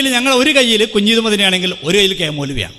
അല്ലെങ്കിൽ ഞങ്ങൾ ഒരു കയ്യിൽ കുഞ്ഞീത് മതിനെയാണെങ്കിൽ ഒരു കയ്യിൽ കേമോലുവിയാണ്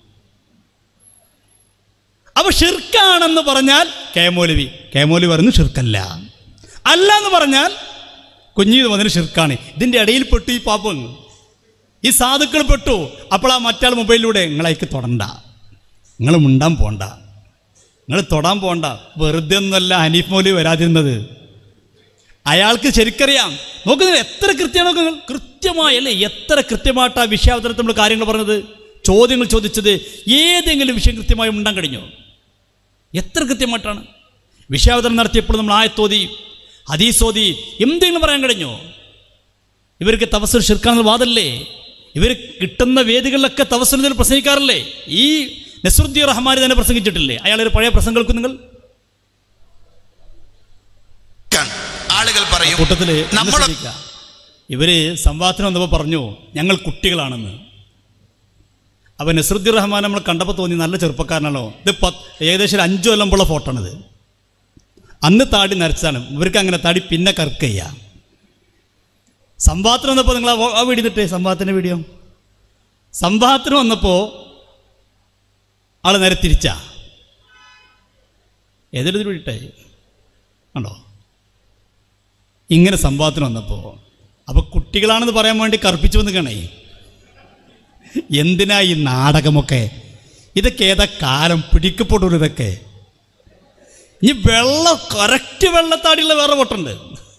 അപ്പൊ ഷിർക്കാണെന്ന് പറഞ്ഞാൽ കേമോലുവി കേമോലി പറയുന്നു ഷിർക്കല്ല അല്ല എന്ന് പറഞ്ഞാൽ കുഞ്ഞീത് മതിന് ഷിർക്കാണ് ഇതിന്റെ ഇടയിൽ പെട്ടു ഈ പാപ്പം ഈ സാധുക്കൾ പെട്ടു അപ്പോൾ ആ മറ്റാൾ മൊബൈലിലൂടെ നിങ്ങളേക്ക് തൊടണ്ട നിങ്ങൾ മുണ്ടാൻ പോണ്ട നിങ്ങൾ തൊടാൻ പോണ്ട വെറുതെ ഒന്നുമല്ല ഹനീഫ് മൗലി വരാതിരുന്നത് അയാൾക്ക് ശരിക്കറിയാം നോക്കുന്നത് എത്ര കൃത്യമാണ് നോക്കുക നിങ്ങൾ. കൃത്യമായി അല്ലേ എത്ര കൃത്യമായിട്ട് ആ വിഷയാവതരത്തിൽ നമ്മൾ കാര്യങ്ങൾ പറഞ്ഞത് ചോദ്യങ്ങൾ ചോദിച്ചത് ഏതെങ്കിലും വിഷയം കൃത്യമായി ഉണ്ടാൻ കഴിഞ്ഞോ എത്ര കൃത്യമായിട്ടാണ് വിഷയാവതരണം നടത്തിയപ്പോൾ നമ്മൾ ആയത്തോതി ഹദീസോതി എന്തെങ്കിലും പറയാൻ കഴിഞ്ഞോ ഇവർക്ക് തവസർ ഷിർക്കാണെന്ന് വാദല്ലേ ഇവർ കിട്ടുന്ന വേദികളിലൊക്കെ തവസറിൽ പ്രസംഗിക്കാറില്ലേ ഈ നസുറുദ്ദീൻ റഹ്മാൻ തന്നെ പ്രസംഗിച്ചിട്ടില്ലേ അയാളൊരു പഴയ പ്രസംഗം കേൾക്കും നിങ്ങൾ ആളുകൾ പറയും കൂട്ടത്തിൽ നമ്മൾ ഇവര് സംവാദത്തിന് വന്നപ്പോൾ പറഞ്ഞു ഞങ്ങൾ കുട്ടികളാണെന്ന് അപ്പൊ നസറുദ്ദീൻ റഹ്മാൻ നമ്മൾ കണ്ടപ്പോൾ തോന്നി നല്ല ചെറുപ്പക്കാരനാണല്ലോ ഇത് പത്ത് ഏകദേശം ഒരു അഞ്ചു കൊല്ലമ്പുള്ള ഫോട്ടോ ആണിത് അന്ന് താടി നരച്ചാണ് ഇവർക്ക് അങ്ങനെ താടി പിന്നെ കർക്ക് ചെയ്യാം സംവാദത്തിന് വന്നപ്പോൾ നിങ്ങൾ ആ വോ- ആ വീഡിയോ ഇട്ടേ സംവാദത്തിൻ്റെ വീഡിയോ സംവാദത്തിന് വന്നപ്പോൾ ആള് നേരെ തിരിച്ചാ ഏതൊരു വീട്ടെ ഉണ്ടോ ഇങ്ങനെ സംഭവത്തിന് വന്നപ്പോൾ അപ്പോൾ കുട്ടികളാണെന്ന് പറയാൻ വേണ്ടി കറുപ്പിച്ചു വന്നിക്കണേ എന്തിനാ ഈ നാടകമൊക്കെ ഇതൊക്കെ ഏതാ കാലം പിടിക്കപ്പെടുള്ളൂ ഇതൊക്കെ ഈ വെള്ളം കറക്റ്റ് വെള്ളത്താടിയുള്ള വേറെ പൊട്ടുണ്ട്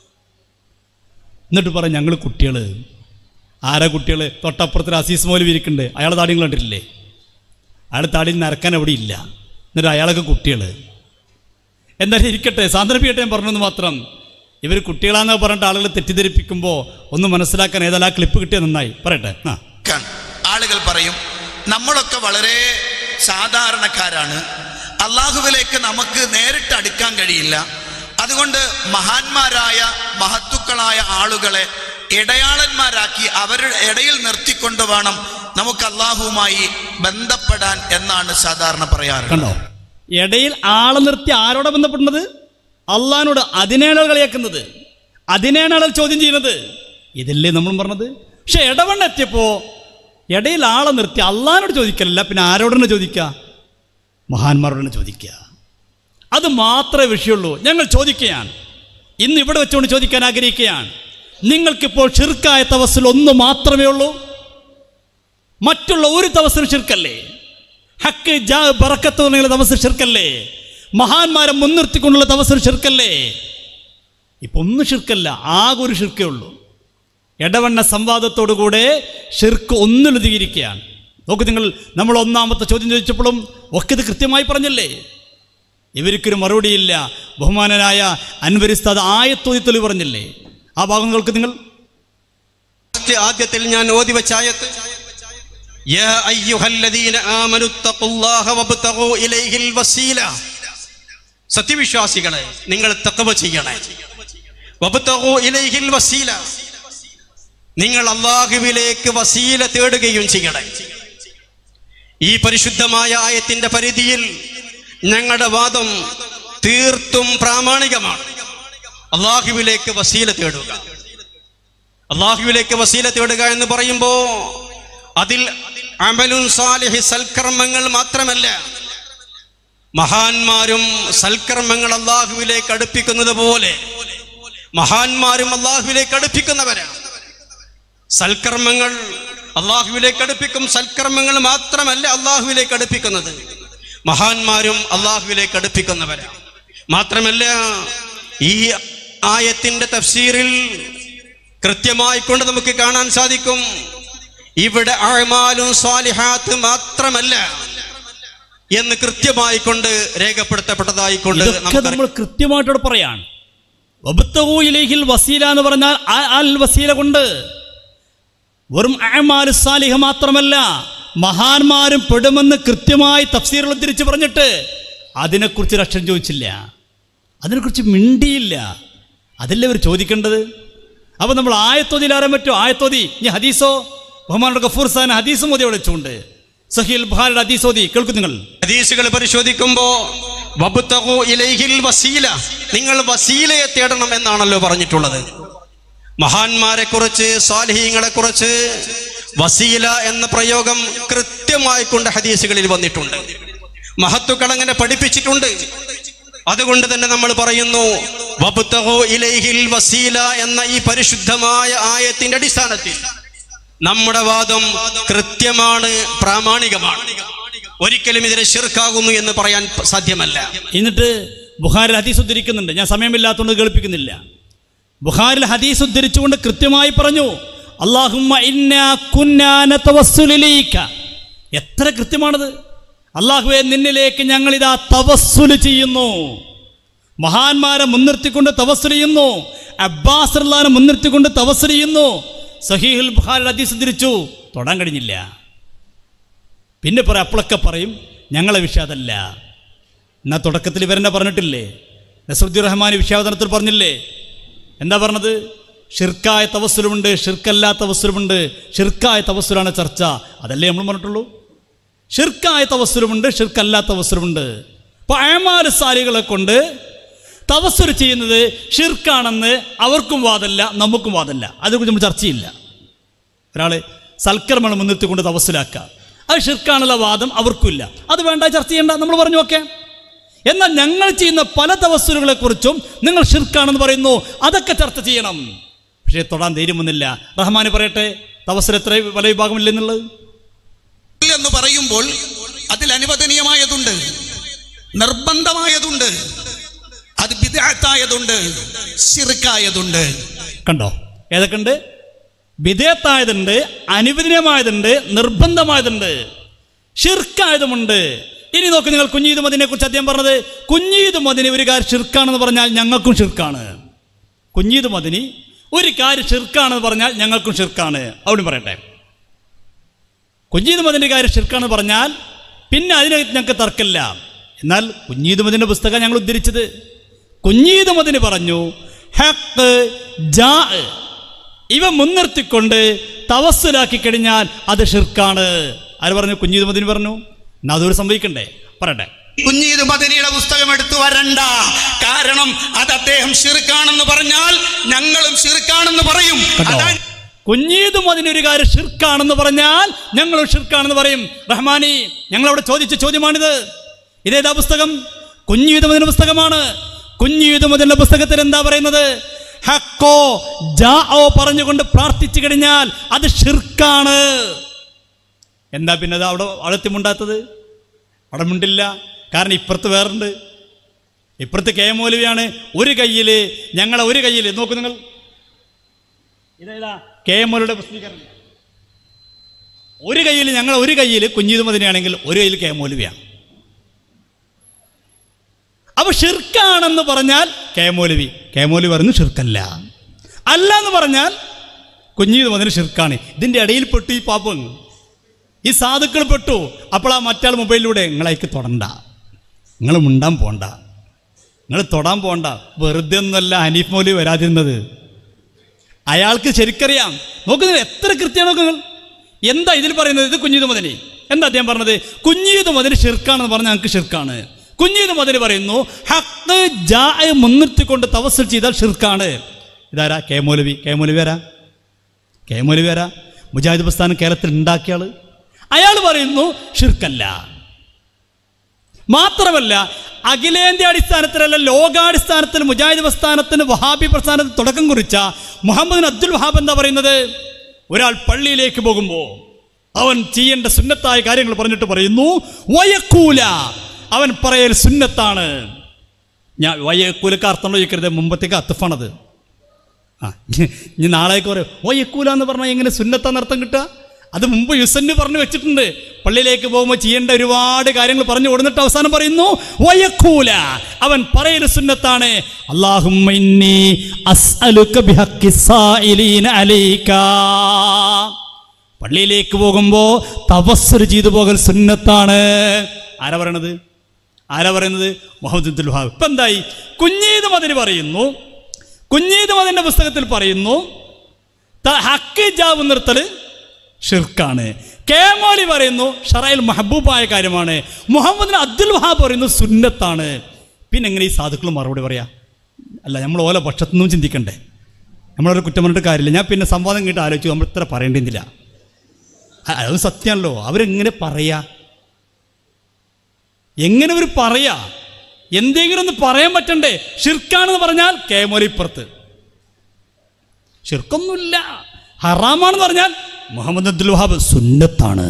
എന്നിട്ട് പറ ഞങ്ങൾ കുട്ടികൾ ആരാ കുട്ടികൾ തൊട്ടപ്പുറത്തിൽ അസീസ് മോല് ഇരിക്കുന്നുണ്ട് അയാളെ താടി നിങ്ങൾ കണ്ടിട്ടില്ലേ അയാൾ താടി നരക്കാൻ അവിടെ ഇല്ല എന്നിട്ട് അയാളൊക്കെ കുട്ടികൾ എന്തായാലും ഇരിക്കട്ടെ സാന്ദർഭിക്കട്ടെ ഞാൻ പറഞ്ഞെന്ന് മാത്രം ഇവർ കുട്ടികളാന്ന് പറഞ്ഞിട്ട് ആളുകൾ തെറ്റിദ്ധരിപ്പിക്കുമ്പോൾ ഒന്ന് മനസ്സിലാക്കാൻ ഏതായാലും ആ ക്ലിപ്പ് കിട്ടിയ നന്നായി പറയട്ടെ ആ ക്കാൻ. ആളുകൾ പറയും നമ്മളൊക്കെ വളരെ സാധാരണക്കാരാണ് അള്ളാഹുവിലേക്ക് നമുക്ക് നേരിട്ട് അടുക്കാൻ കഴിയില്ല അതുകൊണ്ട് മഹാന്മാരായ മഹത്തുക്കളായ ആളുകളെ ഇടയാളന്മാരാക്കി അവരുടെ ഇടയിൽ നിർത്തിക്കൊണ്ട് വേണം നമുക്ക് അള്ളാഹുവുമായി ബന്ധപ്പെടാൻ എന്നാണ് സാധാരണ പറയാറ് കണ്ടോ ഇടയിൽ ആളെ നിർത്തി ആരോടെ ബന്ധപ്പെടുന്നത് അള്ളഹാനോട് അതിനെയാണ് ആൾ കളിയാക്കുന്നത് അതിനെയാണ് ആൾ ചോദ്യം ചെയ്യുന്നത് ഇതല്ലേ നമ്മൾ പറഞ്ഞത് പക്ഷെ ഇടവണ്ണ എത്തിയപ്പോ ഇടയിൽ ആളെ നിർത്തി അള്ളഹാനോട് ചോദിക്കലല്ല പിന്നെ ആരോടാണ് ചോദിക്കുക മഹാന്മാരോടാണ് ചോദിക്കുക അത് മാത്രമേ വിഷയമുള്ളൂ ഞങ്ങൾ ചോദിക്കുകയാണ് ഇന്ന് ഇവിടെ വെച്ചുകൊണ്ട് ചോദിക്കാൻ ആഗ്രഹിക്കുകയാണ് നിങ്ങൾക്കിപ്പോൾ ഷിർക്കായ തവസ്സിൽ ഒന്ന് മാത്രമേ ഉള്ളൂ മറ്റുള്ള ഒരു തവസ്സിൽ ഷിർക്കല്ലേ ഹക്ക് ജാ ബറക്കത്ത് എന്നുള്ള തവസ്സിൽ ഷിർക്കല്ലേ മഹാന്മാരെ മുൻനിർത്തിക്കൊണ്ടുള്ള തവസ്സിൽ ഷിർക്കല്ലേ ഇപ്പൊ ഒന്നും ഷിർക്കല്ല ആകെ ഒരു ഷിർക്കേ ഉള്ളൂ ഇടവണ്ണ സംവാദത്തോടുകൂടെ ഷിർക്ക് ഒന്നിലൊതുങ്ങിയിരിക്കുകയാണ് നോക്ക് നിങ്ങൾ നമ്മൾ ഒന്നാമത്തെ ചോദ്യം ചോദിച്ചപ്പോഴും ഒക്കെ ഇത് കൃത്യമായി പറഞ്ഞല്ലേ ഇവർക്കൊരു മറുപടിയില്ല ബഹുമാനനായ അൻവരിസ്താദ് ആയത്തോതി തെളിവ് പറഞ്ഞില്ലേ ആ ഭാഗം കേൾക്ക് നിങ്ങൾ ആദ്യത്തിൽ ഞാൻ ഓതി വെച്ച ആയത്ത് യാ അയ്യുഹല്ലദീന ആമനു തഖുല്ലാഹ വബ്തഗൂ ഇലൈഹിൽ വസീല സത്യവിശ്വാസികളെ നിങ്ങൾ തഖവ ചെയ്യണേ വബ്തഗൂ ഇലൈഹിൽ വസീല നിങ്ങൾ അള്ളാഹുവിലേക്ക് വസീല തേടുകയും ചെയ്യണേ ഈ പരിശുദ്ധമായ ആയത്തിന്റെ പരിധിയിൽ ഞങ്ങളുടെ വാദം തീർത്തും പ്രാമാണികമാണ് അള്ളാഹുവിലേക്ക് വസീല തേടുക അള്ളാഹുവിലേക്ക് വസീല തേടുക എന്ന് പറയുമ്പോ അതിൽ അമലുൻ സാലിഹി സൽക്കർമ്മങ്ങൾ മാത്രമല്ല മഹാന്മാരും സൽക്കർമ്മങ്ങൾ അള്ളാഹുവിലേക്ക് അടുപ്പിക്കുന്നത് പോലെ മഹാന്മാരും അള്ളാഹുവിലേക്ക് അടുപ്പിക്കുന്നവരാണ് സൽക്കർമ്മങ്ങൾ അള്ളാഹുവിലേക്ക് അടുപ്പിക്കും സൽക്കർമ്മങ്ങൾ മാത്രമല്ല അള്ളാഹുവിലേക്ക് അടുപ്പിക്കുന്നത് മഹാന്മാരും അള്ളാഹുവിലേക്ക് അടുപ്പിക്കുന്നവരാണ് മാത്രമല്ല ഈ ആയത്തിന്റെ തഫ്സീറിൽ കൃത്യമായി കൊണ്ട് നമുക്ക് കാണാൻ സാധിക്കും ഇവിടെ അഴമാലും സ്വാലിഹാത്ത് മാത്രമല്ല എന്ന് കൃത്യമായി കൊണ്ട് രേഖപ്പെടുത്തപ്പെട്ടതായി കൊണ്ട് ഇതൊക്കെ നമുക്ക് നമ്മൾ കൃത്യമായിട്ടോട് പറയാണ് വബുത്തഹു ഇലൈഹിൽ വസീല എന്ന് പറഞ്ഞാൽ ആ അൽ വസീല കൊണ്ട് വെറും അഅമാലു സാലിഹ മാത്രമല്ല മഹാന്മാരും പെടുമെന്ന് കൃത്യമായി തഫ്സീറുകൾ തിരിച്ചു പറഞ്ഞിട്ട് അതിനെക്കുറിച്ച് ഒരു അക്ഷരം ചോദിച്ചില്ല അതിനെക്കുറിച്ച് മിണ്ടിയില്ല അതല്ലേ ഇവർ ചോദിക്കേണ്ടത് അപ്പോൾ നമ്മൾ ആയത്തോതിയിൽ അറിയാൻ പറ്റുമോ ആയത്തോതി ഇനി ഹദീസോ ബഹുമാനോട് ഗഫൂർ സാൻ ഹദീസ് മോദി അവിടെ വെച്ചുകൊണ്ട് സഹീൽ ബുഹാരിയുടെ ഹദീസോതി കേൾക്കും നിങ്ങൾ ഹദീസുകൾ പരിശോധിക്കുമ്പോ വബ്തഗു ഇലൈഹിൽ വസീല നിങ്ങൾ വസീലയെ തേടണം എന്നാണല്ലോ പറഞ്ഞിട്ടുള്ളത് മഹാന്മാരെ കുറിച്ച് സ്വാലിഹീങ്ങളെ കുറിച്ച് വസീല എന്ന പ്രയോഗം കൃത്യമായി കൊണ്ട് ഹദീസുകളിൽ വന്നിട്ടുണ്ട് മഹത്തുക്കൾ അങ്ങനെ പഠിപ്പിച്ചിട്ടുണ്ട് അതുകൊണ്ട് തന്നെ നമ്മൾ പറയുന്നു വബ്തഗൂ ഇലൈഹിൽ വസീല എന്ന ഈ പരിശുദ്ധമായ ആയത്തിന്റെ അടിസ്ഥാനത്തിൽ നമ്മുടെ വാദം കൃത്യമാണ് പ്രാമാണികമാണ് ഒരിക്കലും ഇതിനെ ശിർക്കാകുന്നു എന്ന് പറയാൻ സാധ്യമല്ല എന്നിട്ട് ബുഹാരിൽ ഹദീസ് ഉദ്ധരിക്കുന്നുണ്ട് ഞാൻ സമയമില്ലാത്തതുകൊണ്ട് കേൾപ്പിക്കുന്നില്ല ബുഹാരിൽ ഹദീസ് ഉദ്ധരിച്ചുകൊണ്ട് കൃത്യമായി പറഞ്ഞു അള്ളാഹുമ്മ ഇന്നാ കുന്നാ നതവസ്സുലു ഇലൈക." എത്ര കൃത്യമാണത് അള്ളാഹുവെ നിന്നിലേക്ക് ഞങ്ങൾ ഇതാ തവസ്സുല് ചെയ്യുന്നു മഹാന്മാരെ മുൻനിർത്തിക്കൊണ്ട് തവസ്സുൽ ചെയ്യുന്നു അബ്ബാസ് റഹ്ലാനെ മുൻനിർത്തിക്കൊണ്ട് തവസ്സുൽ ചെയ്യുന്നു സഹീഹുൽ ബുഹാരിൽ ഹദീസ് ഉദ്ധരിച്ചു തൊടാൻ കഴിഞ്ഞില്ല പിന്നെ പറയും അപ്പോഴൊക്കെ പറയും ഞങ്ങളെ വിഷയം അതല്ല എന്നാ തുടക്കത്തിൽ ഇവരെന്നെ പറഞ്ഞിട്ടില്ലേ നസറുദ്ദീൻ റഹ്മാൻ വിഷയാവതരണത്തിൽ പറഞ്ഞില്ലേ എന്താ പറഞ്ഞത് ഷിർക്കായ തവസ്സുലുമുണ്ട് ഷിർക്കല്ലാത്ത തവസ്സുലുമുണ്ട് ഷിർക്കായ തവസ്സുലാണ് ചർച്ച അതല്ലേ നമ്മൾ പറഞ്ഞിട്ടുള്ളൂ ഷിർക്കായ തവസ്സുലുമുണ്ട് ഷിർക്കല്ലാത്ത തവസ്സുലുമുണ്ട് അപ്പോൾ അയമാല സാലികളെ കൊണ്ട് തവസ്സുൽ ചെയ്യുന്നത് ഷിർക്കാണെന്ന് അവർക്കും വാദമല്ല നമുക്കും വാദമല്ല അതേക്കുറിച്ച് നമ്മൾ ചർച്ചയില്ല ഒരാൾ സൽക്കർമ്മങ്ങൾ മുൻനിർത്തിക്കൊണ്ട് തവസ്സിലാക്കുക അത് ഷിർക്കാണുള്ള വാദം അവർക്കില്ല അത് വേണ്ട ചർച്ച ചെയ്യണ്ട നമ്മൾ പറഞ്ഞു ഓക്കെ എന്നാൽ ഞങ്ങൾ ചെയ്യുന്ന പല തവസ്സുലുകളെ കുറിച്ചും നിങ്ങൾ ഷിർക്കാണെന്ന് പറയുന്നു അതൊക്കെ ചർച്ച ചെയ്യണം പക്ഷേ തൊടാൻ ധൈര്യം വന്നില്ല റഹ്മാന് പറയട്ടെ തവസ്സിൽ എത്ര പല വിഭാഗമില്ല എന്നുള്ളത് എന്ന് പറയുമ്പോൾ അതിൽ അനുവദനീയമായതുണ്ട് നിർബന്ധമായതുണ്ട് അത് വിദഗ്ധായതുണ്ട് ശിർക്കായതുണ്ട് കണ്ടോ ഏതൊക്കെ ഉണ്ട് വിധേയത്തായതുണ്ട് അനുവദനീയമായതുണ്ട് നിർബന്ധമായതുണ്ട് ഷിർക്കായതുമുണ്ട് ഇനി നോക്ക് നിങ്ങൾ കുഞ്ഞീദ് മദിനെ കുറിച്ച് അദ്ദേഹം പറഞ്ഞത് കുഞ്ഞീദ് മദിനി ഒരു കാര്യം ഷിർക്കാണെന്ന് പറഞ്ഞാൽ ഞങ്ങൾക്കും ഷിർക്കാണ് കുഞ്ഞീദ് മദിനി ഒരു കാര്യം ഷിർക്കാണെന്ന് പറഞ്ഞാൽ ഞങ്ങൾക്കും ഷിർക്കാണ് അവിടെ പറയട്ടെ കുഞ്ഞീദ് മദിൻ്റെ കാര്യം ഷിർക്കാണെന്ന് പറഞ്ഞാൽ പിന്നെ അതിന് ഞങ്ങൾക്ക് തർക്കമില്ല എന്നാൽ കുഞ്ഞീദ് മദിൻ്റെ പുസ്തകം ഞങ്ങൾ ഉദ്ധരിച്ചത് കുഞ്ഞീദ് മദിന് പറഞ്ഞു ഹക്ക് ജാ ഇവ മുൻനിർത്തിക്കൊണ്ട് തവസ്സുലാക്കി കഴിഞ്ഞാൽ അത് ഷിർക്കാണ് ആര് പറഞ്ഞു കുഞ്ഞീദ് മദിന് പറഞ്ഞു എന്നാ അതൊരു സംഭവിക്കണ്ടേ പറയട്ടെ കുഞ്ഞീത് മദനിയുടെ പുസ്തകം എടുത്തു വരണ്ട കാരണം അത് അദ്ദേഹം ഷിർക്കാണെന്ന് പറഞ്ഞാൽ ഞങ്ങളും ഷിർക്കാണെന്ന് പറയും കേട്ടോ അതാണ് കുഞ്ഞീതും അതിനൊരു കാര്യം ഷിർക്കാണെന്ന് പറഞ്ഞാൽ ഞങ്ങളും ഷിർക്കാണെന്ന് പറയും റഹ്മാനി ഞങ്ങളവിടെ ചോദിച്ച ചോദ്യമാണിത് ഇതേതാ പുസ്തകം കുഞ്ഞീതുമതിന്റെ പുസ്തകമാണ് കുഞ്ഞീതുമതിന്റെ പുസ്തകത്തിൽ എന്താ പറയുന്നത് ഹക്കോ ജാओ പറഞ്ഞുകൊണ്ട് പ്രാർത്ഥിച്ചു കഴിഞ്ഞാൽ അത് ഷിർക്കാണ് എന്താ പിന്നെ അത് അവിടെ അവിടെ മുണ്ടാത്തത് അവിടെ മുണ്ടില്ല കാരണം ഇപ്പുറത്ത് വേറുണ്ട് ഇപ്പുറത്ത് കെ മൗലവിയാണ് ഒരു കയ്യിൽ ഞങ്ങളെ ഒരു കയ്യിൽ നോക്കൂ നിങ്ങൾ ഇതേതാ കെ എം എല്ലുടെ പ്രസിദ്ധീകരണം ഒരു കയ്യിൽ ഞങ്ങൾ ഒരു കയ്യിൽ കുഞ്ഞീത് മതിനെയാണെങ്കിൽ ഒരു കയ്യിൽ കെ മൗലവിയാണ് അപ്പൊ ഷിർക്കാണെന്ന് പറഞ്ഞാൽ കെ മൗലവി കെ മൗലവി പറഞ്ഞു ഷിർക്കല്ല അല്ല എന്ന് പറഞ്ഞാൽ കുഞ്ഞീത് മതിന് ഷിർക്കാണ് ഇതിന്റെ ഇടയിൽ പെട്ടു ഈ പാപ്പം ഈ സാധുക്കൾ പെട്ടു അപ്പോൾ ആ മറ്റാൾ മൊബൈലിലൂടെ നിങ്ങളേക്ക് തൊടണ്ട നിങ്ങൾ മുണ്ടാൻ പോണ്ട നിങ്ങൾ തൊടാൻ പോണ്ട വെറുതെ ഒന്നുമല്ല ഹനീഫ് മൗലി വരാതിരുന്നത് അയാൾക്ക് ശരിക്കറിയാം നോക്കുന്നത് എത്ര കൃത്യമാണ് നോക്കുക നിങ്ങൾ എന്താ ഇതിൽ പറയുന്നത് ഇത് കുഞ്ഞീത് മദനി എന്താ അദ്ദേഹം പറഞ്ഞത് കുഞ്ഞീത് മദനി ഷിർക്കാണെന്ന് പറഞ്ഞാൽ ഞങ്ങൾക്ക് ഷിർക്കാണ് കുഞ്ഞീത് മദനി പറയുന്നു ഹക്ക് ജാ മുൻനിർത്തിക്കൊണ്ട് തവസ്സിൽ ചെയ്താൽ ഷിർക്കാണ് ഇതാരാ കെ മൗലവി കെ മൗലവി ആരാ കെ മൗലവി ആരാ മുജാഹിദ് പ്രസ്ഥാനം കേരളത്തിൽ ഉണ്ടാക്കിയ ആള് അയാൾ പറയുന്നു ഷിർക്കല്ല മാത്രമല്ല അഖിലേന്ത്യാ അടിസ്ഥാനത്തിലല്ല ലോകാടിസ്ഥാനത്തിൽ മുജാഹിദ് പ്രസ്ഥാനത്തിന് വഹാബി പ്രസ്ഥാനത്തിന് തുടക്കം കുറിച്ച മുഹമ്മദ് അബ്ദുൽ വഹാബ് എന്താ പറയുന്നത് ഒരാൾ പള്ളിയിലേക്ക് പോകുമ്പോൾ അവൻ ചെയ്യേണ്ട സുന്നത്തായ കാര്യങ്ങൾ പറഞ്ഞിട്ട് പറയുന്നു വയക്കൂല അവൻ പറയൽ സുന്നത്താണ് ഞാൻ വയക്കൂലക്ക് അർത്ഥം ചോദിക്കരുത് മുമ്പത്തേക്ക് അത്തുഫാണത് ആ ഇനി നാളേക്ക് പറയും വയക്കൂല എന്ന് പറഞ്ഞാൽ എങ്ങനെ സുന്നത്താന്ന് അർത്ഥം കിട്ടുക അത് മുമ്പ് യുസന്ന് പറഞ്ഞു വെച്ചിട്ടുണ്ട് പള്ളിയിലേക്ക് പോകുമ്പോൾ ചെയ്യേണ്ട ഒരുപാട് കാര്യങ്ങൾ പറഞ്ഞു കൊടുത്തിട്ട് അവസാനം പറയുന്നു വയക്കൂല അവൻ പറയൽ സുന്നത്താണ് അല്ലാഹുമ്മ ഇന്നി അസ്അലുക ബിഹഖി സായിലീന അലൈക പള്ളിയിലേക്ക് പോകുമ്പോൾ തപസ്സർ ചെയ്തു പോകൽ സുന്നത്താണ് ആരാ പറയണത് ആരാ പറയുന്നത് മുഹമ്മദ് അബ്ദുൽ വഹാബ് ഇപ്പം എന്തായി കുഞ്ഞീത് മതിന് പറയുന്നു കുഞ്ഞീത് മതിൻ്റെ പുസ്തകത്തിൽ പറയുന്നു ത- ഹക്ക് ജാവ് നിർത്തൽ ഷിർക്കാണ് കേമോലി പറയുന്നു ഷറയിൽ മഹബൂബായ കാര്യമാണ് മുഹമ്മദിന് അബ്ദുൽ വഹാബ് പറയുന്നു സുന്നത്താണ് പിന്നെ എങ്ങനെ ഈ സാധുക്കൾ മറുപടി പറയാ അല്ല നമ്മൾ ഓല പക്ഷത്തുനിന്നും ചിന്തിക്കണ്ടേ നമ്മളൊരു കുറ്റം പറഞ്ഞിട്ട് കാര്യമില്ല ഞാൻ പിന്നെ സംവാദം കേട്ട് ആലോചിച്ചു നമ്മൾ ഇത്ര പറയേണ്ടിയിരുന്നില്ല അ- അത് സത്യമാണല്ലോ അവരെങ്ങനെ പറയാ എങ്ങനെ അവർ പറയാ എന്തെങ്കിലും ഒന്ന് പറയാൻ പറ്റണ്ടേ ഷിർക്കാണെന്ന് പറഞ്ഞാൽ കേമോലിപ്പുറത്ത് ഷിർക്കൊന്നുമില്ല ഹറാമാണെന്ന് പറഞ്ഞാൽ മുഹമ്മദ് അബ്ദുൽ വഹാബ് സുന്നത്താണ്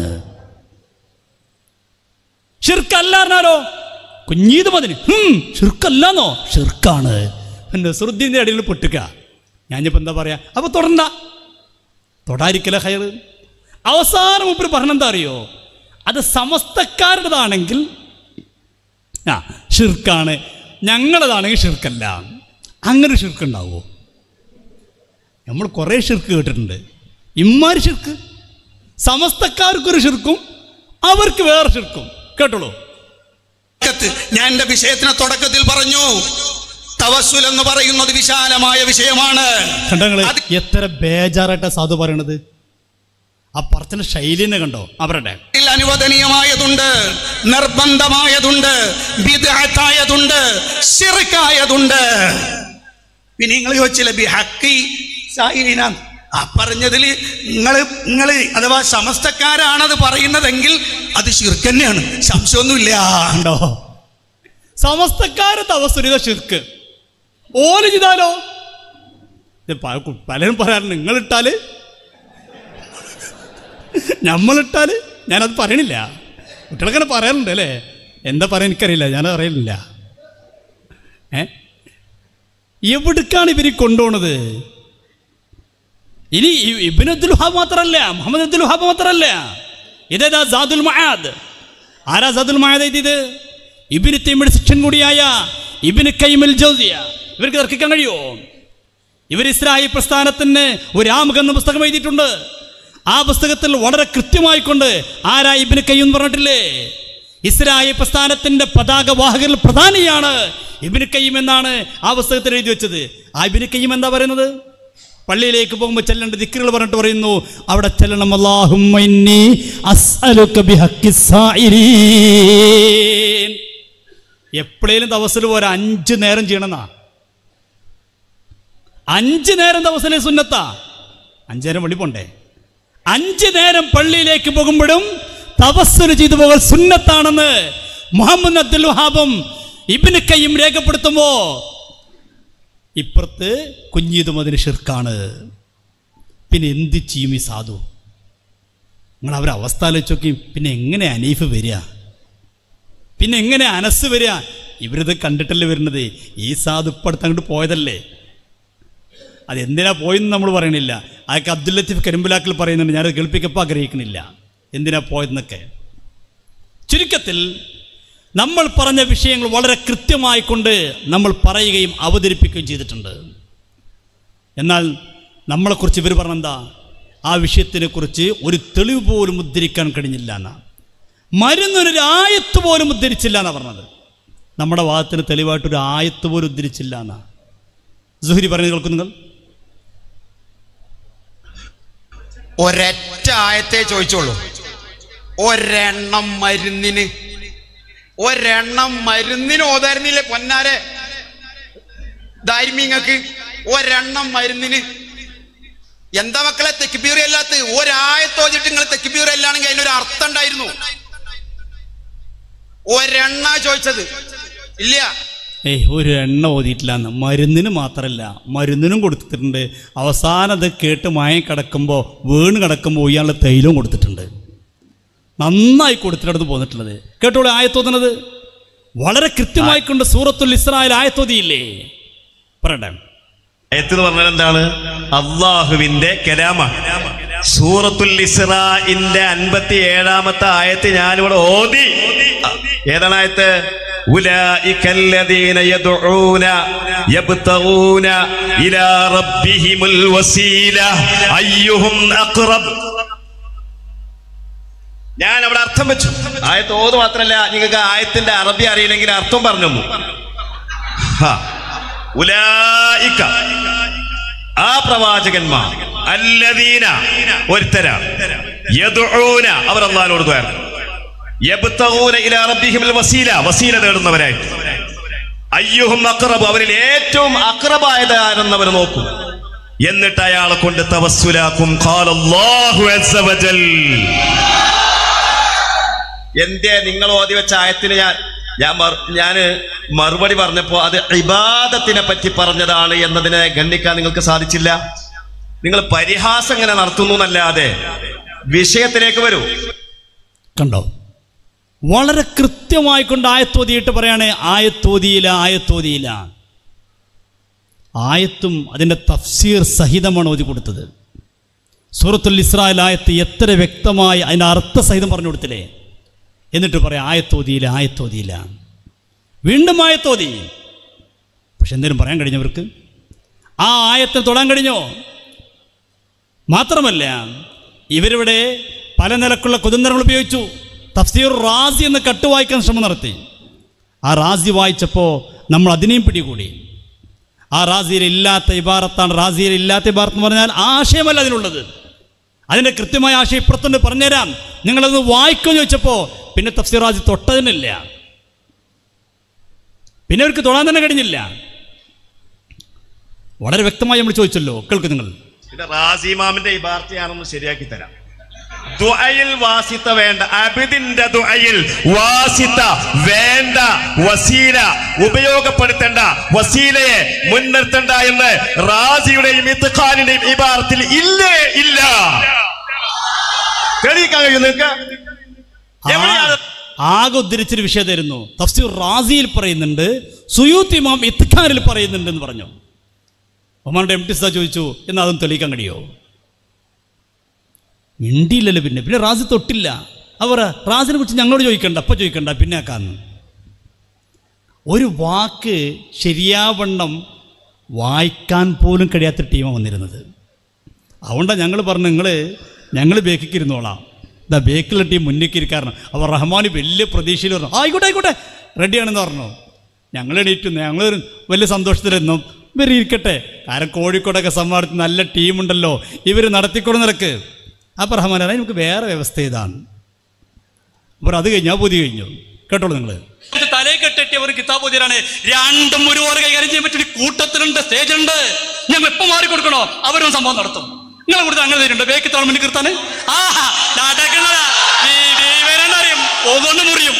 ഷിർക്കല്ല പറഞ്ഞാലോ കുഞ്ഞീത് മതിന് ഹും, ഷിർക്കല്ലാന്നോ ഷിർക്കാണ് നസറുദ്ദീൻ്റെ അടിയിൽ പൊട്ടുക ഞാനിപ്പോൾ എന്താ പറയാ അപ്പൊ തൊടണ്ട തൊടാതിരിക്കല ഹയർ അവസാനം മുമ്പ് പറഞ്ഞെന്താ അറിയോ അത് സമസ്തക്കാരുടേതാണെങ്കിൽ ആ ഷിർക്കാണ് ഞങ്ങളതാണെങ്കിൽ ഷിർക്കല്ല അങ്ങനെ ഷിർക്ക് ഉണ്ടാവുമോ നമ്മൾ കുറേ ഷിർക്ക് കേട്ടിട്ടുണ്ട് ഇമ്മാര് ഷിർക്ക് സമസ്തക്കാർക്കൊരു ഷിർക്കും അവർക്ക് വേറെ ഷിർക്കും കേട്ടോളൂ തുടക്കത്തിൽ ഞാൻ എന്റെ വിഷയത്തിന് തുടക്കത്തിൽ പറഞ്ഞു തവസ്സുൽ എന്ന് പറയുന്നത് വിശാലമായ വിഷയമാണ് കണ്ടങ്ങള് അത് എത്ര ബേജാറായിട്ടാ സാധു പറയണത് ആ പറച്ചിന്റെ ശൈലിനെ കണ്ടോ അവരുടെ ഇതിൽ അനുവദനീയമായതുണ്ട് നിർബന്ധമായതുണ്ട് ബിദ്അത്തായതുണ്ട് ശിർക്കായതുണ്ട് പിന്നെ നിങ്ങൾ ചോദിച്ചില്ല ബി ഹക്കി സായിലിന ആ പറഞ്ഞതിൽ നിങ്ങൾ നിങ്ങൾ അഥവാ സമസ്തക്കാരാണത് പറയുന്നതെങ്കിൽ അത് ശിർക്ക് തന്നെയാണ് സംശയമൊന്നുമില്ല കണ്ടോ സമസ്തക്കാരെ തവസ്സുരിത ഷിർക്ക് ഓല് ചെയ്താലോ ഇത് പ- കു- പലരും പറയാറുണ്ട് നിങ്ങളിട്ടാല് നമ്മളിട്ടാല് ഞാനത് പറയണില്ല കുട്ടികളങ്ങനെ പറയാറുണ്ട് അല്ലേ എന്താ പറയാൻ എനിക്കറിയില്ല ഞാനത് അറിയില്ല ഏ എവിടേക്കാണ് ഇവര് കൊണ്ടുപോണത് ഇനി ഇ- ഇബ്നു അബ്ദുൽ വഹാബ് മാത്രമല്ല മുഹമ്മദ് അബ്ദുൽ വഹാബ് മാത്രമല്ല ഇതേതാ സാദുൽ മഹാദ് ആരാ സാദുൽ മഹാദ് എഴുതിയത് ഇബിന് തൈമിയുടെ ശിക്ഷൻ കൂടിയായ ഇബിന് കൈമൽ ജൗസിയ ഇവർക്ക് തർക്കിക്കാൻ കഴിയുമോ ഇവർ ഇസ്രായേൽ പ്രസ്ഥാനത്തിന് ഒരു ആമുഖം എന്ന പുസ്തകം എഴുതിയിട്ടുണ്ട് ആ പുസ്തകത്തിൽ വളരെ കൃത്യമായിക്കൊണ്ട് ആരാ ഇബിന് കയ്യം എന്ന് പറഞ്ഞിട്ടില്ലേ ഇസ്രായേൽ പ്രസ്ഥാനത്തിന്റെ പതാക വാഹകരിൽ പ്രധാനിയാണ് ഇബിന് കയ്യം എന്നാണ് ആ പുസ്തകത്തിൽ എഴുതി വെച്ചത് ആ ഇബിന് കയ്യം എന്താ പറയുന്നത് പള്ളിയിലേക്ക് പോകുമ്പോൾ ചെല്ലേണ്ട ദിക്കറുകൾ പറഞ്ഞിട്ട് പറയുന്നു അവിടെ ചെല്ലണം അല്ലാഹുമ്മ ഇന്നി അസ്അലുക ബിഹഖി സായിരീൻ എപ്പോഴേലും ദിവസത്തിൽ ഒരു അഞ്ച് നേരം ചെയ്യണമെന്നാ അഞ്ച് നേരം ദിവസത്തിലെ സുന്നത്താ അഞ്ച് നേരം പള്ളി പോണ്ടേ അഞ്ച് നേരം പള്ളിയിലേക്ക് പോകുമ്പോഴും തവസ്സല് ചെയ്തു പോകൽ സുന്നത്താണെന്ന് മുഹമ്മദ് അബ്ദുൽ വഹാബും ഇബിന് കയ്യും രേഖപ്പെടുത്തുമ്പോ ഇപ്പുറത്ത് കുഞ്ഞീതും അതിന് ഷിർക്കാണ് പിന്നെ എന്ത് ചെയ്യും ഈ സാധു നിങ്ങൾ അവരെ അവസ്ഥ ആലോചിച്ച് നോക്കി പിന്നെ എങ്ങനെ അനീഫ് വരിക പിന്നെ എങ്ങനെ അനസ് വരിക ഇവരിത് കണ്ടിട്ടല്ലേ വരുന്നത് ഈ സാധു ഇപ്പം അടുത്ത് അങ്ങോട്ട് പോയതല്ലേ അതെന്തിനാ പോയെന്ന് നമ്മൾ പറയണില്ല അതൊക്കെ അബ്ദുൽ ലത്തീഫ് കരിമ്പുലാക്കിൽ പറയുന്നുണ്ട് ഞാനത് കേൾപ്പിക്കപ്പോൾ ആഗ്രഹിക്കണില്ല എന്തിനാ പോയതെന്നൊക്കെ ചുരുക്കത്തിൽ നമ്മൾ പറഞ്ഞ വിഷയങ്ങൾ വളരെ കൃത്യമായി കൊണ്ട് നമ്മൾ പറയുകയും അവതരിപ്പിക്കുകയും ചെയ്തിട്ടുണ്ട് എന്നാൽ നമ്മളെക്കുറിച്ച് ഇവർ പറഞ്ഞെന്താ ആ വിഷയത്തിനെ കുറിച്ച് ഒരു തെളിവ് പോലും ഉദ്ധരിക്കാൻ കഴിഞ്ഞില്ല എന്നാ മരുന്നൊരു ആയത്ത് പോലും ഉദ്ധരിച്ചില്ല എന്നാ പറഞ്ഞത് നമ്മുടെ വാദത്തിന് തെളിവായിട്ടൊരു ആയത്ത് പോലും ഉദ്ധരിച്ചില്ല എന്നാ സുഹരി പറഞ്ഞു കേൾക്കും നിങ്ങൾ ഒരൊറ്റ ആയത്തെ ചോദിച്ചോളൂ ഒരെണ്ണം മരുന്നിന് ഒരെണ്ണം മരുന്നിന് ഓതായിരുന്നില്ലേ പൊന്നാരെ ധാർമ്മികക്ക് ഒരെണ്ണം മരുന്നിന് എന്താ മക്കളെ തെക്കുബീർ അല്ലാത്ത ഒരായത്തോതിട്ട് നിങ്ങൾ തെക്കുബീർ അല്ലാണെങ്കിൽ അതിനൊരു അർത്ഥം ഉണ്ടായിരുന്നു ഒരെണ്ണ ചോദിച്ചത് ഇല്ല ഏയ് ഒരു എണ്ണ ഓതിയിട്ടില്ല എന്ന് മരുന്നിന് മാത്രമല്ല മരുന്നിനും കൊടുത്തിട്ടുണ്ട് അവസാനം അത് കേട്ട് മയം കിടക്കുമ്പോൾ വീണ് കിടക്കുമ്പോൾ ഇയാളുടെ തൈലവും കൊടുത്തിട്ടുണ്ട് നന്നായി കൊടുത്തിട്ടടുത്ത് പോന്നിട്ടുള്ളത് കേട്ടോളൂ ആയത്തോതുന്നത് വളരെ കൃത്യമായി കൊണ്ട് സൂറത്തുൽ ഇസ്രായേൽ ആയത്തോതിയില്ലേ പറയട്ടെ ആയത്ത് എന്ന് പറഞ്ഞാൽ എന്താണ് അള്ളാഹുവിന്റെ കലാമ സൂറത്തുൽ ഇസ്രാഇന്റെ അൻപത്തി ഏഴാമത്തെ ആയത്ത് ഞാനിവിടെ ഓതി ഏതാണ് ആയത്ത് ഉലൈക الذين يدعون يبتغون إلى ربهم الوسيلة أيهم أقرب ഞാൻ അവിടെ അർത്ഥം വെച്ചു ആയത്ത് ഓത് മാത്രമല്ല നിങ്ങൾക്ക് ആയത്തിന്റെ അറബി അറിയില്ലെങ്കിൽ അർത്ഥം പറഞ്ഞു തന്നു. ഹാ. ഉലായിക്ക ആ പ്രവാചകന്മാർ അല്ലദീന ഒരുത്തര യദുഊന അവർ അള്ളാഹിനോട് ദ്വാരം യബ്തഗൂന ഇലാ റബ്ബിഹിമുൽ വസീല വസീല തേടുന്നവരായിട്ട് അയ്യുഹും അക്റബ് അവരിൽ ഏറ്റവും അക്റബായത് ആരെന്നവർ നോക്കും എന്നിട്ട് അയാളെ കൊണ്ട് തവസ്സുലാക്കും ഖാലല്ലാഹു അസ്സ വജൽ. എന്തേ നിങ്ങൾ ഓതി വെച്ച ആയത്തിന് ഞാൻ ഞാൻ മറു- ഞാന് മറുപടി പറഞ്ഞപ്പോ അത് ഇബാദത്തിനെ പറ്റി പറഞ്ഞതാണ് എന്നതിനെ ഗണ്ണിക്കാൻ നിങ്ങൾക്ക് സാധിച്ചില്ല നിങ്ങൾ പരിഹാസം ഇങ്ങനെ നടത്തുന്നു എന്നല്ലാതെ വിഷയത്തിലേക്ക് വരൂ കണ്ടോ വളരെ കൃത്യമായി കൊണ്ട് ആയത്തോതിയിട്ട് പറയാണ് ആയത്തോതിയില്ല ആയത്തോതിയില്ല ആയത്തും അതിൻ്റെ തഫ്സീർ സഹിതമാണ് ഓതി കൊടുത്തത് സൂറത്തുൽ ഇസ്രായേൽ ആയത്ത് എത്ര വ്യക്തമായി അതിൻ്റെ അർത്ഥസഹിതം പറഞ്ഞു കൊടുത്തില്ലേ എന്നിട്ട് പറയാം ആയത്തോതിയില്ല ആയത്തോതിയില്ല വീണ്ടും ആയത്തോതി പക്ഷെ എന്തെങ്കിലും പറയാൻ കഴിഞ്ഞവർക്ക് ആ ആയത്തിന് തൊടാൻ കഴിഞ്ഞോ മാത്രമല്ല ഇവരിവിടെ പല നിലക്കുള്ള കുതന്ത്രങ്ങൾ ഉപയോഗിച്ചു തഫ്സീർ റാസി എന്ന് കട്ടുവായിക്കാൻ ശ്രമം നടത്തി ആ റാസി വായിച്ചപ്പോൾ നമ്മൾ അതിനെയും പിടികൂടി ആ റാസിയിൽ ഇല്ലാത്ത ഇബാറത്താണ് റാസിയിൽ ഇല്ലാത്ത ഇബാറത്ത് എന്ന് പറഞ്ഞാൽ ആ ആശയമല്ല അതിനുള്ളത് അതിൻ്റെ കൃത്യമായ ആശയം ഇപ്പുറത്തുണ്ട് പറഞ്ഞുതരാം നിങ്ങളത് വായിക്കുമെന്ന് ചോദിച്ചപ്പോൾ പിന്നെ തഫ്സീർ റാസി തൊട്ടതിനില്ല പിന്നെ അവർക്ക് തൊടാൻ തന്നെ കഴിഞ്ഞില്ല വളരെ വ്യക്തമായി നമ്മൾ ചോദിച്ചല്ലോ കേൾക്ക് നിങ്ങൾ പിന്നെ റാസിമാമിന്റെ ഇബാർത്തിയാണെന്ന് ശരിയാക്കി തരാം ദുആയിൽ വാസിത്ത വേണ്ട അബിദിന്റെ ദുആയിൽ വാസിത്ത വേണ്ട വസീല ഉപയോഗപ്പെടുത്തേണ്ട വസീലയെ മുൻനിർത്തണ്ട എന്ന് റാസിയുടെയും ഇത്ഖാനിന്റെയും ഇബാറത്തിൽ ഇല്ലേ ഇല്ല തെളിയിക്കാൻ കഴിയും നിങ്ങൾക്ക് എവിടെയാണ് ആകെ ഉദ്ധരിച്ചൊരു വിഷയതായിരുന്നു തഫ്സീർ റാസിയിൽ പറയുന്നുണ്ട് സുയൂത്ത് ഇമാം ഇത്ഖാനിൽ പറയുന്നുണ്ട് എന്ന് പറഞ്ഞു ഒമാന്റെ എം ടി സാ ചോദിച്ചു എന്നാൽ അതും തെളിയിക്കാൻ കഴിയോ മിണ്ടിയില്ലല്ലോ പിന്നെ പിന്നെ റാസി തൊട്ടില്ല അവർ റാസിനെ കുറിച്ച് ഞങ്ങളോട് ചോദിക്കണ്ട അപ്പം ചോദിക്കണ്ട പിന്നെ ആക്കാന്ന് ഒരു വാക്ക് ശരിയാവണ്ണം വായിക്കാൻ പോലും കഴിയാത്ത ടീമാണ് വന്നിരുന്നത് അതുകൊണ്ടാണ് ഞങ്ങൾ പറഞ്ഞു നിങ്ങൾ ഞങ്ങൾ ബേക്കിക്ക് ഇരുന്നോളാം ഇതാ ബേക്കിലുള്ള ടീം മുന്നിലേക്ക് ഇരിക്കാരണം അപ്പോൾ റഹ്മാന് വലിയ പ്രതീക്ഷയിൽ പറഞ്ഞു "ആ, ആയിക്കോട്ടെ ആയിക്കോട്ടെ റെഡിയാണെന്ന് പറഞ്ഞു ഞങ്ങൾ എണീറ്റു ഞങ്ങൾ വലിയ സന്തോഷത്തിലിരുന്നു ഇവർ ഇരിക്കട്ടെ കാരണം കോഴിക്കോടൊക്കെ സമ്മാനത്തിൽ നല്ല ടീമുണ്ടല്ലോ ഇവർ നടത്തിക്കൊണ്ട് നിരക്ക് അപ്പോൾ റഹ്മാൻ പറയാം നമുക്ക് വേറെ വ്യവസ്ഥ ഇതാണ് അപ്പോൾ അത് കഴിഞ്ഞു ആ പൊതി കഴിഞ്ഞു കേട്ടോളൂ നിങ്ങൾ തലേ കെട്ടിയ ഒരു കിതാബ് ഓതിയാണ് രണ്ടും ഒരു ഓരോ കൈകാര്യം ചെയ്യാൻ പറ്റിയ കൂട്ടത്തിലുണ്ട് സ്റ്റേജ് ഉണ്ട് ഞങ്ങൾ എപ്പോ മാറി കൊടുക്കണോ അവരും സംഭവം നടത്തും നിങ്ങളെ കൊടുത്ത് അങ്ങനെ തരുന്നുണ്ട് ബേക്ക് താൾ മുന്നിൽ നിർത്താന് ആഹാ നടക്കുന്നതാ അറിയും ഒന്നുകൊണ്ട് മുറിയും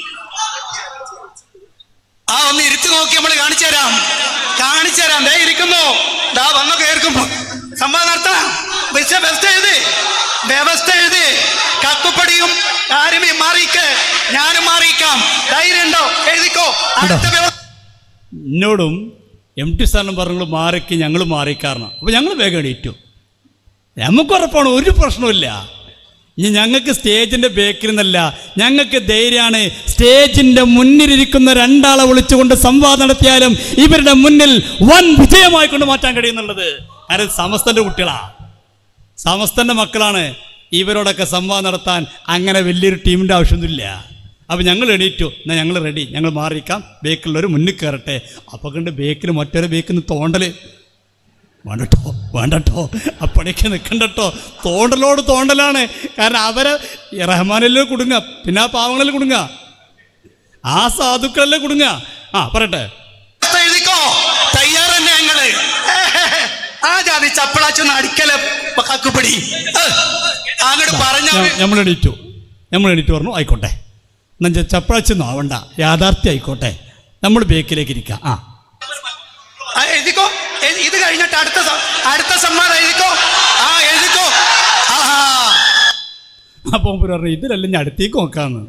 ആ ഒന്ന് ഇരുത്തി നോക്കി നമ്മൾ കാണിച്ചു തരാം കാണിച്ചു തരാം ദേ ഇരിക്കുന്നു ദാ വന്നു കേൾക്കുമ്പോ സംഭവം നടത്താം പക്ഷെ വ്യവസ്ഥ എഴുതി വ്യവസ്ഥ എഴുതി കക്കുപ്പടിയും ആരും മാറിയിക്ക് ഞാനും മാറിയിക്കാം ധൈര്യം ഉണ്ടോ എഴുതിക്കോ അടുത്ത വ്യവസ്ഥ എന്നോടും എം ടി സാറിനും പറഞ്ഞു മാറിക്ക് ഞങ്ങൾ മാറിക്കാരണം അപ്പോൾ ഞങ്ങൾ വേഗം എണീറ്റു നമുക്ക് ഉറപ്പാണ് ഒരു പ്രശ്നമില്ല ഇനി ഞങ്ങൾക്ക് സ്റ്റേജിന്റെ ബേക്കിൽ നിന്നല്ല ഞങ്ങൾക്ക് ധൈര്യമാണ് സ്റ്റേജിന്റെ മുന്നിലിരിക്കുന്ന രണ്ടാളെ വിളിച്ചുകൊണ്ട് സംവാദം നടത്തിയാലും ഇവരുടെ മുന്നിൽ വൻ വിജയമായി കൊണ്ട് മാറ്റാൻ കഴിയുന്നുള്ളത് കാരണം സമസ്തന്റെ കുട്ടികളാ സമസ്തന്റെ മക്കളാണ് ഇവരോടൊക്കെ സംവാദം നടത്താൻ അങ്ങനെ വലിയൊരു ടീമിന്റെ ആവശ്യമൊന്നുമില്ല അപ്പോൾ ഞങ്ങൾ എണീറ്റു എന്നാൽ ഞങ്ങൾ റെഡി ഞങ്ങൾ മാറിക്കാം ബേക്കിലുള്ളവർ മുന്നിൽ കയറട്ടെ അപ്പോൾ കണ്ട് ബേക്കിൽ മറ്റൊരു ബേക്കിൽ നിന്ന് തോണ്ടല് വേണ്ടട്ടോ വേണ്ടട്ടോ അപ്പണിക്ക് നിൽക്കണ്ടട്ടോ തോണ്ടലോട് തോണ്ടലാണ് കാരണം അവരെ ഈ റഹ്മാനിലെ കുടുങ്ങ പിന്നെ ആ പാവങ്ങളിൽ കുടുങ്ങ ആ സാധുക്കളല്ലേ കുടുങ്ങ ആ പറയട്ടെ എഴുതിക്കോ തയ്യാറ് തന്നെ ഞങ്ങള് ആ ജാതി ചപ്പളാച്ചൊന്ന് അടിക്കല കക്കുപ്പടി അങ്ങോട്ട് പറഞ്ഞ നമ്മൾ എണീറ്റു നമ്മൾ എണീറ്റ് പറഞ്ഞു ആയിക്കോട്ടെ എന്നാൽ ചപ്പഴച്ചൊന്നും ആവണ്ട യാഥാർത്ഥ്യം ആയിക്കോട്ടെ നമ്മൾ ബേക്കിലേക്ക് ഇരിക്കാം ആ ആ, എഴുതിക്കോ എഴു- ഇത് കഴിഞ്ഞിട്ട് അടുത്ത സ- അടുത്ത സമ്മാനം എഴുതിക്കോ ആ എഴുതിക്കോ ആഹാ അപ്പോൾ മൂപ്പര് പറഞ്ഞു ഇതിലല്ല ഞാൻ അടുത്തേക്ക് നോക്കാന്ന്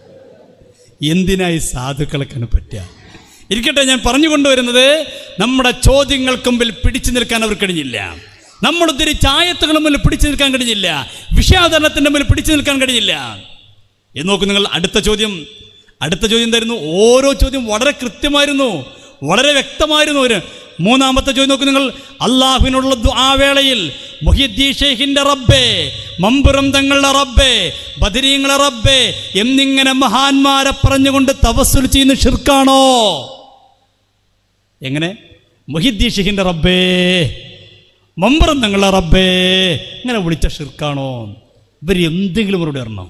എന്തിനായി സാധുക്കളൊക്കെയാണ് പറ്റുക ഇരിക്കട്ടെ ഞാൻ പറഞ്ഞു കൊണ്ടുവരുന്നത് നമ്മുടെ ചോദ്യങ്ങൾക്ക് മുമ്പിൽ പിടിച്ചു നിൽക്കാൻ അവർ കഴിഞ്ഞില്ല നമ്മൾ ഒത്തിരി ചായത്തുകളുടെ മുമ്പിൽ പിടിച്ചു നിൽക്കാൻ കഴിഞ്ഞില്ല വിഷയാവതരണത്തിൻ്റെ മുമ്പിൽ പിടിച്ചു നിൽക്കാൻ കഴിഞ്ഞില്ല എന്ന് നോക്കൂ നിങ്ങൾ അടുത്ത ചോദ്യം അടുത്ത ചോദ്യം തരുന്നു ഓരോ ചോദ്യം വളരെ കൃത്യമായിരുന്നു വളരെ വ്യക്തമായിരുന്നു ഒരു മൂന്നാമത്തെ ചോദ്യം നോക്കൂ നിങ്ങൾ അള്ളാഹുവിനുള്ള ആ വേളയിൽ മൊഹിദ്ദീൻ ഷെയ്ഖിന്റെ റബ്ബേ മമ്പുറം തങ്ങളുടെ റബ്ബേ ബദരീങ്ങളെ റബ്ബേ എന്നിങ്ങനെ മഹാന്മാരെ പറഞ്ഞുകൊണ്ട് തവസ്സുൽ ചെയ്യുന്ന ഷിർക്കാണോ എങ്ങനെ മൊഹിദ്ദീൻ ഷെയ്ഖിന്റെ റബ്ബേ മമ്പുറം തങ്ങളുടെ റബ്ബേ ഇങ്ങനെ വിളിച്ച ഷിർക്കാണോ ഇവർ എന്തെങ്കിലും മറുപടി ഇടണോ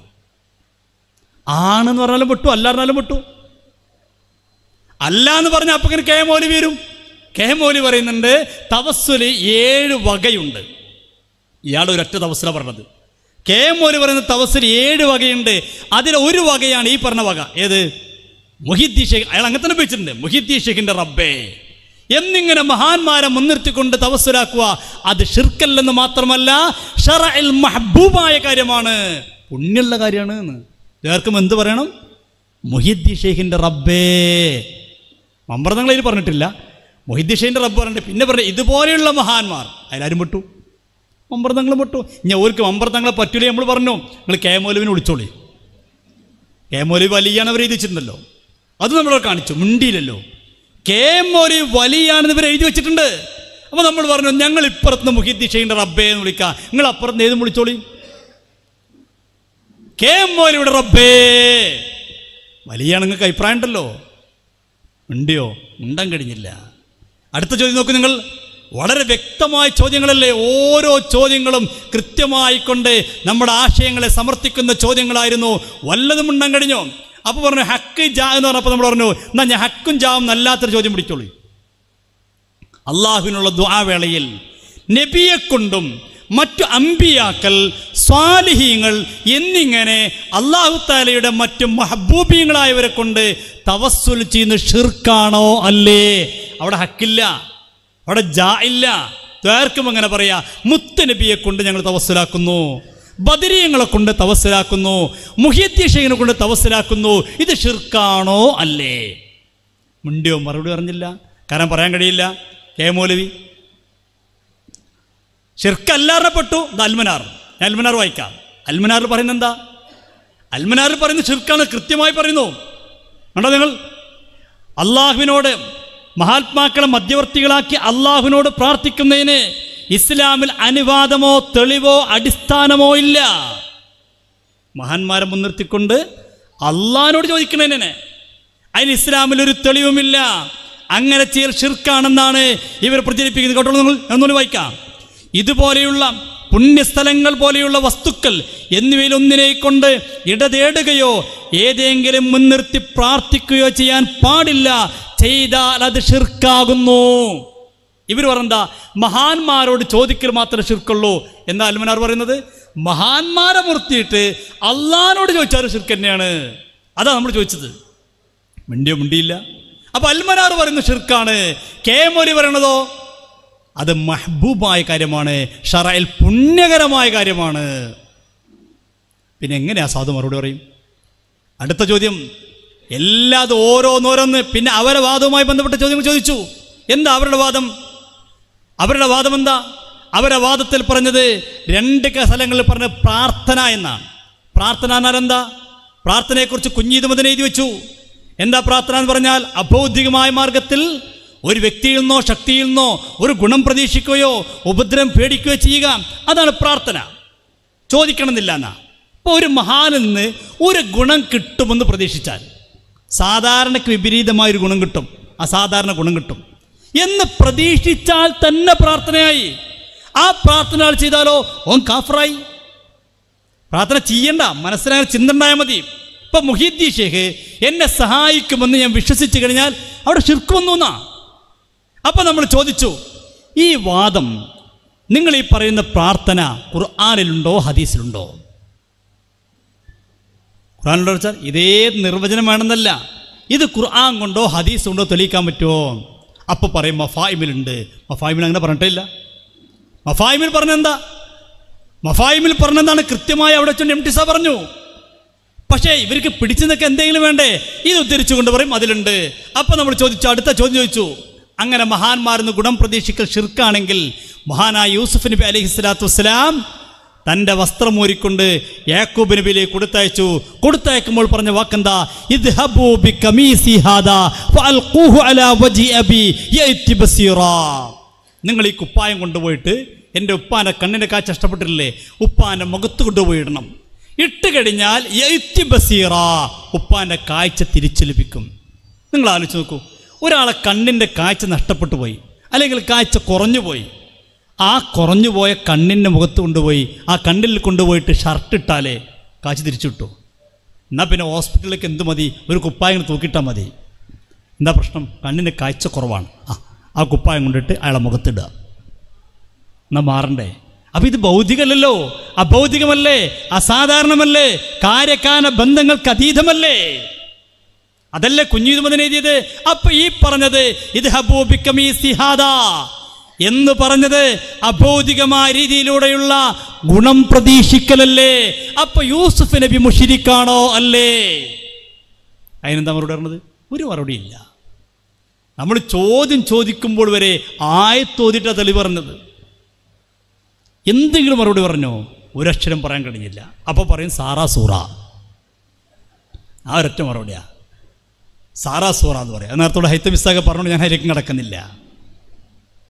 ആണെന്ന് പറഞ്ഞാലും പെട്ടു അല്ല പറഞ്ഞാലും പെട്ടു അല്ല എന്ന് പറഞ്ഞാൽ അപ്പം ഇങ്ങനെ കെ മൗലി വരും കെ മോലി പറയുന്നുണ്ട് തവസ്സുല് ഏഴ് വകയുണ്ട് ഇയാൾ ഒരൊറ്റ തവസ്സല പറഞ്ഞത് കെ മോലി പറയുന്ന തവസ്സിൽ ഏഴ് വകയുണ്ട് അതിൽ ഒരു വകയാണ് ഈ പറഞ്ഞ വക ഏത് മുഹിദ്ദി ഷേഖ് അയാൾ അങ്ങനെ തന്നെ വെച്ചിട്ടുണ്ട് മുഹിദ്ദി ഷേഖിന്റെ റബ്ബേ എന്നിങ്ങനെ മഹാന്മാരെ മുൻനിർത്തിക്കൊണ്ട് തവസ്സുലാക്കുക അത് ഷിർക്കല്ലെന്ന് മാത്രമല്ല ഷറഇൽ മഹബൂബായ കാര്യമാണ് പുണ്യമുള്ള കാര്യമാണ് എന്ന് ചേർക്കും എന്ത് പറയണം മുഹിദ്ദി ഷേഖിന്റെ റബ്ബേ മമ്പർന്നങ്ങളിൽ പറഞ്ഞിട്ടില്ല മൊഹിദ്ദി ഷേഖിന്റെ റബ്ബ് പറഞ്ഞിട്ട് പിന്നെ പറഞ്ഞു ഇതുപോലെയുള്ള മഹാന്മാർ അതിലാരും വിട്ടു മമ്പർത്തങ്ങൾ പെട്ടു ഞാൻ ഓർക്ക് മമ്പർത്തങ്ങളെ പറ്റൂലേ നമ്മൾ പറഞ്ഞു നിങ്ങൾ കെ മൗലവിനെ വിളിച്ചോളി കെ മൗലവി വലിയാണ് അവർ എഴുതി വെച്ചിട്ടുണ്ടല്ലോ അത് നമ്മൾ കാണിച്ചു മിണ്ടിയില്ലല്ലോ കെ മൗലവി വലിയാണെന്ന് ഇവർ എഴുതി വെച്ചിട്ടുണ്ട് അപ്പോൾ നമ്മൾ പറഞ്ഞു ഞങ്ങൾ ഇപ്പുറത്ത് മുഹിദ്ദി ഷെയ്ൻ്റെ റബ്ബേ എന്ന് വിളിക്കാം നിങ്ങൾ അപ്പുറത്ത് ഏതും വിളിച്ചോളി കെ മൗലവിയുടെ റബ്ബേ വലിയാണ് നിങ്ങൾക്ക് അഭിപ്രായം ഉണ്ടല്ലോ ഉണ്ടിയോ ഉണ്ടാൻ കഴിഞ്ഞില്ല അടുത്ത ചോദ്യം നോക്കൂ നിങ്ങൾ വളരെ വ്യക്തമായ ചോദ്യങ്ങളല്ലേ ഓരോ ചോദ്യങ്ങളും കൃത്യമായി കൊണ്ട് നമ്മുടെ ആശയങ്ങളെ സമർത്ഥിക്കുന്ന ചോദ്യങ്ങളായിരുന്നു വല്ലതും ഉണ്ടാൻ കഴിഞ്ഞോ അപ്പോൾ പറഞ്ഞു ഹക്ക് ജാ എന്ന് പറഞ്ഞപ്പോൾ നമ്മൾ പറഞ്ഞു എന്നാ ഞാൻ ഹക്കും ജാവും അല്ലാത്തൊരു ചോദ്യം പിടിച്ചോളൂ അള്ളാഹുവിനുള്ള ദ്വാവേളയിൽ നബിയെ കൊണ്ടും മറ്റു അമ്പിയാക്കൾ സ്വാലിഹീങ്ങൾ എന്നിങ്ങനെ അള്ളാഹു താലയുടെ മറ്റു മഹബൂബീങ്ങളായവരെ കൊണ്ട് തവസ്സുൽ ചെയ്യുന്ന ഷിർക്കാണോ അല്ലേ അവിടെ ഹക്കില്ല അവിടെ ജാ ഇല്ല ദ്വാർക്കും അങ്ങനെ പറയാ മുത്ത് നബിയെ കൊണ്ട് ഞങ്ങൾ തവസ്സുലാക്കുന്നു ബദരീയങ്ങളെ കൊണ്ട് തവസ്സുലാക്കുന്നു മുഹിയത്യഷനെ കൊണ്ട് തവസ്സുലാക്കുന്നു ഇത് ഷിർക്കാണോ അല്ലേ മുണ്ടിയോ മറുപടി പറഞ്ഞില്ല കാരണം പറയാൻ കഴിയില്ല കെ മൗലവി ഷിർക്കല്ലാറിനപ്പെട്ടു ഇത് അൽമനാർ ഞാൻ അൽമനാർ വായിക്കാം അൽമനാറിൽ പറയുന്നത് എന്താ അൽമനാറിൽ പറയുന്നത് ഷിർക്കാണ് കൃത്യമായി പറയുന്നു കണ്ടോ നിങ്ങൾ അള്ളാഹുവിനോട് മഹാത്മാക്കളെ മധ്യവർത്തികളാക്കി അള്ളാഹുവിനോട് പ്രാർത്ഥിക്കുന്നതിന് ഇസ്ലാമിൽ അനുവാദമോ തെളിവോ അടിസ്ഥാനമോ ഇല്ല മഹാന്മാരെ മുൻനിർത്തിക്കൊണ്ട് അള്ളാഹിനോട് ചോദിക്കണേനെ അതിന് ഇസ്ലാമിൽ ഒരു തെളിവുമില്ല അങ്ങനെ ചെയ്യൽ ഷിർക്കാണെന്നാണ് ഇവർ പ്രചരിപ്പിക്കുന്നത് കേട്ടോ നിങ്ങൾ എന്നൊന്ന് വായിക്കാം ഇതുപോലെയുള്ള പുണ്യസ്ഥലങ്ങൾ പോലെയുള്ള വസ്തുക്കൾ എന്നിവയിലൊന്നിനെ കൊണ്ട് ഇടതേടുകയോ ഏതെങ്കിലും മുൻനിർത്തി പ്രാർത്ഥിക്കുകയോ ചെയ്യാൻ പാടില്ല ചെയ്താൽ അത് ഷിർക്കാകുന്നു ഇവർ പറഞ്ഞെന്താ മഹാന്മാരോട് ചോദിക്കൽ മാത്രമേ ഷിർക്കുള്ളൂ എന്നാ അൽമനാർ പറയുന്നത് മഹാന്മാരെ മുർത്തിയിട്ട് അള്ളഹാനോട് ചോദിച്ചാൽ ഷിർക്ക് തന്നെയാണ് അതാ നമ്മൾ ചോദിച്ചത് മിണ്ടിയോ മിണ്ടിയില്ല അപ്പൊ അൽമനാർ പറയുന്ന ഷിർക്കാണ് കെ മൊലി പറയണതോ അത് മഹബൂബായ കാര്യമാണ് ഷറയിൽ പുണ്യകരമായ കാര്യമാണ് പിന്നെ എങ്ങനെയാ സാധു മറുപടി പറയും അടുത്ത ചോദ്യം എല്ലാതും ഓരോന്നോരോന്ന് പിന്നെ അവരെ വാദവുമായി ബന്ധപ്പെട്ട ചോദ്യങ്ങൾ ചോദിച്ചു എന്താ അവരുടെ വാദം അവരുടെ വാദം എന്താ അവരുടെ വാദത്തിൽ പറഞ്ഞത് രണ്ട് ക- സ്ഥലങ്ങളിൽ പറഞ്ഞ പ്രാർത്ഥന എന്നാണ് പ്രാർത്ഥന എന്നാൽ എന്താ പ്രാർത്ഥനയെക്കുറിച്ച് കുഞ്ഞീത് മുതൽ എഴുതി വെച്ചു എന്താ പ്രാർത്ഥന എന്ന് പറഞ്ഞാൽ അബൗദ്ധികമായ മാർഗത്തിൽ ഒരു വ്യക്തിയിൽ നിന്നോ ശക്തിയിൽ നിന്നോ ഒരു ഗുണം പ്രതീക്ഷിക്കുകയോ ഉപദ്രവം പേടിക്കുകയോ ചെയ്യുക അതാണ് പ്രാർത്ഥന ചോദിക്കണമെന്നില്ല എന്നാ ഇപ്പോൾ ഒരു മഹാനിൽ നിന്ന് ഒരു ഗുണം കിട്ടുമെന്ന് പ്രതീക്ഷിച്ചാൽ സാധാരണക്ക് വിപരീതമായ ഒരു ഗുണം കിട്ടും അസാധാരണ ഗുണം കിട്ടും എന്ന് പ്രതീക്ഷിച്ചാൽ തന്നെ പ്രാർത്ഥനയായി ആ പ്രാർത്ഥന ആൾ ചെയ്താലോ ഓൻ കാഫറായി പ്രാർത്ഥന ചെയ്യണ്ട മനസ്സിലായ ചിന്ത ഉണ്ടായാൽ മതി ഇപ്പൊ മുഹീദ്ദി ഷേഖ് എന്നെ സഹായിക്കുമെന്ന് ഞാൻ വിശ്വസിച്ചു കഴിഞ്ഞാൽ അവിടെ ഷിർക്ക് വന്നു എന്നാ അപ്പൊ നമ്മൾ ചോദിച്ചു ഈ വാദം നിങ്ങൾ ഈ പറയുന്ന പ്രാർത്ഥന ഖുർആാനിലുണ്ടോ ഹദീസിലുണ്ടോ ഖുർആാനിലുണ്ടോ വെച്ചാൽ ഇതേ നിർവചനം വേണമെന്നല്ല ഇത് ഖുർആൻ കൊണ്ടോ ഹദീസ് കൊണ്ടോ തെളിയിക്കാൻ പറ്റുമോ അപ്പൊ പറയും മഫായിമിലുണ്ട് മഫായിമിൽ അങ്ങനെ പറഞ്ഞിട്ടില്ല മഫായിമിൽ പറഞ്ഞെന്താ മഫായിമിൽ പറഞ്ഞെന്താണ് കൃത്യമായി അവിടെ വെച്ചുകൊണ്ട് എം ടി സാ പറഞ്ഞു പക്ഷേ ഇവർക്ക് പിടിച്ചു നിൽക്കാൻ എന്തെങ്കിലും വേണ്ടേ ഇത് ഉദ്ധരിച്ചുകൊണ്ട് പറയും അതിലുണ്ട് അപ്പൊ നമ്മൾ ചോദിച്ചു അടുത്ത ചോദ്യം ചോദിച്ചു അങ്ങനെ മഹാന്മാരെന്ന് ഗുണം പ്രതീക്ഷിക്കൽ ഷിർക്കാണെങ്കിൽ മഹാനായ യൂസുഫ് നബി അലൈഹി സ്വലാത്തു വസ്സലാം തൻ്റെ വസ്ത്രം ഊരിക്കൊണ്ട് യാക്കൂബ് നബിയിലേക്ക് കൊടുത്തയച്ചു കൊടുത്തയക്കുമ്പോൾ പറഞ്ഞ വാക്കെന്താ ഇദ്ഹബൂ ബിഖമീസി ഹാദാ ഫഅൽഖൂഹു അലാ വജി അബി യഅതി ബസീറാ നിങ്ങൾ ഈ കുപ്പായം കൊണ്ടുപോയിട്ട് എൻ്റെ ഉപ്പാൻ്റെ കണ്ണിൻ്റെ കാഴ്ച ഇഷ്ടപ്പെട്ടിട്ടില്ലേ ഉപ്പാൻ്റെ മുഖത്ത് കൊണ്ടുപോയി ഇടണം ഇട്ട് കഴിഞ്ഞാൽ യൈത്തി ബസീറ ഉപ്പാൻ്റെ കാഴ്ച തിരിച്ചു ലഭിക്കും നിങ്ങൾ ആലോചിച്ച് നോക്കൂ ഒരാളെ കണ്ണിൻ്റെ കാഴ്ച നഷ്ടപ്പെട്ടു പോയി അല്ലെങ്കിൽ കാഴ്ച കുറഞ്ഞു പോയി ആ കുറഞ്ഞു പോയ കണ്ണിൻ്റെ മുഖത്ത് കൊണ്ടുപോയി ആ കണ്ണിൽ കൊണ്ടുപോയിട്ട് ഷർട്ട് ഇട്ടാലേ കാഴ്ച തിരിച്ചു കിട്ടൂ എന്നാൽ പിന്നെ ഹോസ്പിറ്റലിലേക്ക് എന്ത് മതി ഒരു കുപ്പായം തൂക്കിയിട്ടാൽ മതി എന്താ പ്രശ്നം കണ്ണിന് കാഴ്ച കുറവാണ് ആ ആ കുപ്പായം കൊണ്ടിട്ട് അയാളെ മുഖത്തിടുക എന്നാ മാറണ്ടേ അപ്പൊ ഇത് ഭൗതികമല്ലല്ലോ അഭൗതികമല്ലേ അസാധാരണമല്ലേ കാര്യക്കാന ബന്ധങ്ങൾക്ക് അതീതമല്ലേ അതല്ലേ കുഞ്ഞീതുമതിന് എഴുതിയത് അപ്പൊ ഈ പറഞ്ഞത് ഇത് ഹബൂബിക്കമീ സിഹാദ എന്ന് പറഞ്ഞത് അഭൗതികമായ രീതിയിലൂടെയുള്ള ഗുണം പ്രതീക്ഷിക്കലല്ലേ അപ്പൊ യൂസുഫ് നബി മുഷിരിക്കാണോ അല്ലേ അതിനെന്താ മറുപടി പറഞ്ഞത് ഒരു മറുപടിയില്ല നമ്മൾ ചോദ്യം ചോദിക്കുമ്പോൾ വരെ ആയത്തോതിട്ടാ തെളിവ് പറഞ്ഞത് എന്തെങ്കിലും മറുപടി പറഞ്ഞോ ഒരക്ഷരം പറയാൻ കഴിഞ്ഞില്ല അപ്പോൾ പറയും സാറാ സൂറ ആ ഒരൊറ്റ മറുപടിയാ സാറാ സൂറ എന്ന് പറയാം നേരത്തോടെ ഹൈത്തമിസ്താക പറഞ്ഞുകൊണ്ട് ഞാൻ അതിലേക്ക് കിടക്കുന്നില്ല